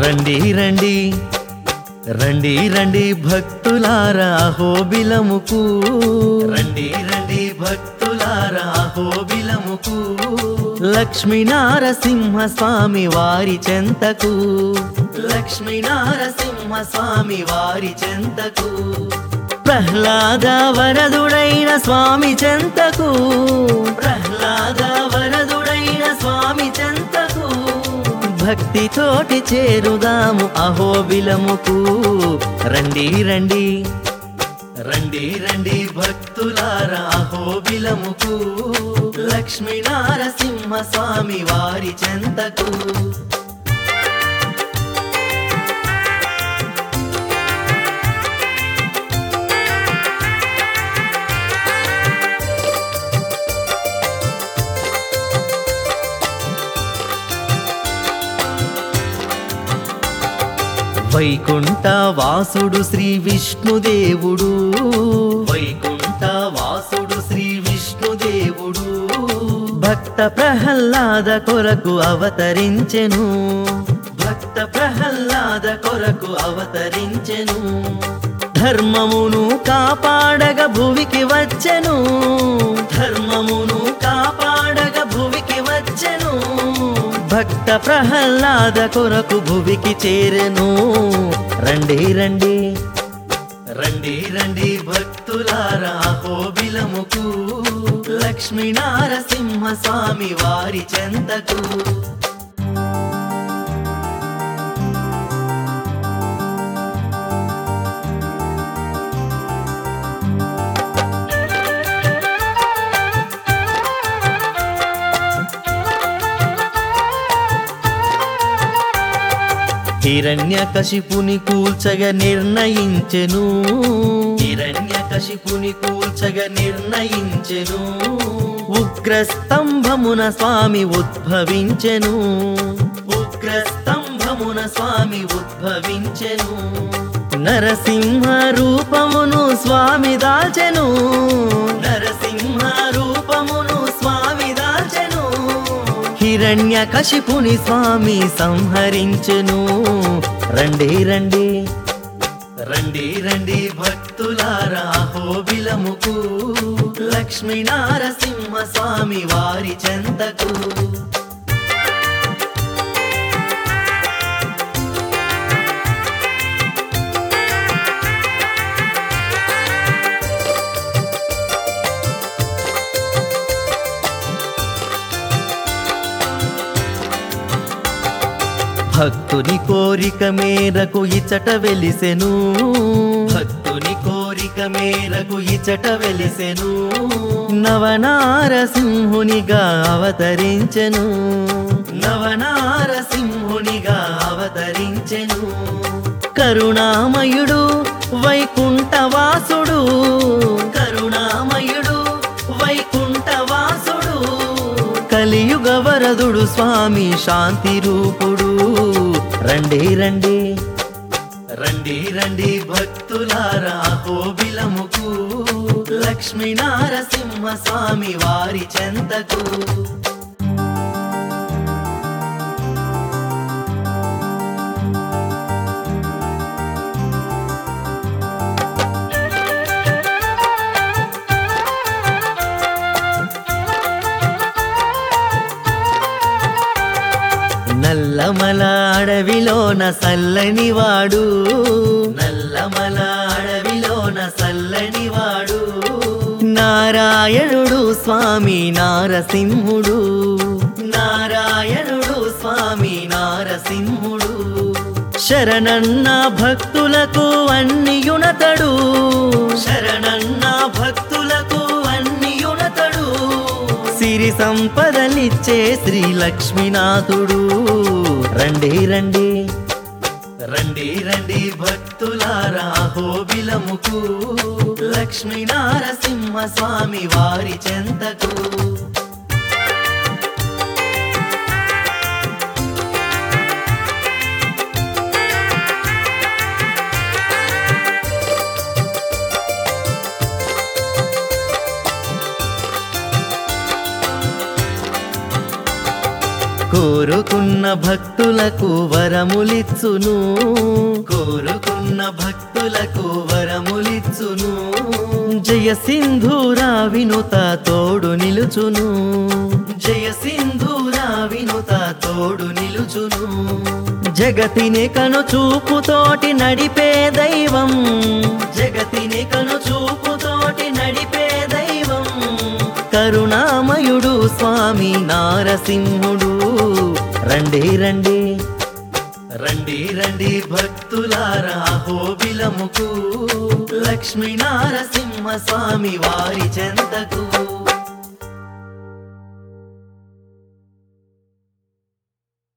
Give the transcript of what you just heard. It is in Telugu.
రండి రండి రండి రండి భక్తులారా హోబిలముకు రండి రండి భక్తులారా హోబిలముకు లక్ష్మీనారసింహ స్వామి వారి చెంతకు లక్ష్మీనారసింహ స్వామి వారి చెంతకు ప్రహ్లాద వరదుడైన స్వామి చెంతకు ప్రహ్లాద వరదుడైన స్వామి చెంతకు భక్తి తోటి చేరుదాము అహోబిలముకు రండి రండి రండి రండి భక్తులారా అహోబిలముకు లక్ష్మీనారసింహ స్వామి వారి చెంతకు వైకుంఠ వాసుడు శ్రీ విష్ణుదేవుడు వైకుంఠ వాసుడు శ్రీ విష్ణుదేవుడు భక్త ప్రహ్లాద కొరకు అవతరించెను భక్త ప్రహ్లాద కొరకు అవతరించెను ధర్మమును కాపాడగ భువికి వచ్చెను ధర్మమును కాపాడగ భువికి వచ్చెను భక్త ప్రహ్లాద కొరకు భువికి చేరెను రండి రండి రండి రండి భక్తులారా హోబిలముకు లక్ష్మీనారసింహ స్వామి వారి చెంతకు హిరణ్యకశిపుని కూల్చగ నిర్ణయించెను హిరణ్యకశిపుని కూల్చగ నిర్ణయించెను ఉగ్రస్తంభమున స్వామి ఉద్భవించెను ఉగ్రస్తంభమున స్వామి ఉద్భవించెను నరసింహ రూపమును స్వామి దాచెను నరసింహ రూపమును స్వామి దాచెను హిరణ్య కశిపుని స్వామి సంహరించెను రండి రండి రండి రండి భక్తులారా హోబిలముకు లక్ష్మీనారసింహ స్వామి వారి చెంతకు భక్తుని కోరిక మేరకు ఇచట వెలిసెను భక్తుని కోరిక మేరకు ఇచట వెలిసెను నవనారసింహునిగా అవతరించెను నవనారసింహునిగా అవతరించెను కరుణామయుడు వైకుంఠవాసుడు కరుణామయుడు వైకుంఠవాసుడు కలియుగ వరదుడు స్వామి శాంతి రూపుడు రండి రండి రండి రండి భక్తులారా హోబిలముకు లక్ష్మీనారసింహ స్వామి వారి చెంతకు నల్లమల అడవిలోన సల్లనివాడు నల్లమల అడవిలోన సల్లనివాడు నారాయణుడు స్వామి నారసింహుడు నారాయణుడు స్వామి నారసింహుడు శరణన్న భక్తులకు అన్నియునతడు శరణన్న భక్తులకు అన్నియునతడు సిరి సంపదలిచ్చే శ్రీ లక్ష్మీనాథుడు రండి రండి రండి రండి భక్తులారా హోబిలముకు లక్ష్మీనారసింహ స్వామి వారి చెంతకు కోరుకున్న భక్తులకు వరములిచ్చును కోరుకున్న భక్తులకు వరములిచ్చును జయ సింధూరా వినుత తోడు నిలుచును జయ సింధూరా వినుత తోడు నిలుచును జగతిని కను చూపుతోటి నడిపే దైవం జగతిని కను చూపుతోటి నడిపే దైవం కరుణామయుడు స్వామి నారసింహుడు రండి రండి రండి రండి భక్తులారా హోబిలముకు లక్ష్మీ నారసింహ స్వామి వారి చెంతకు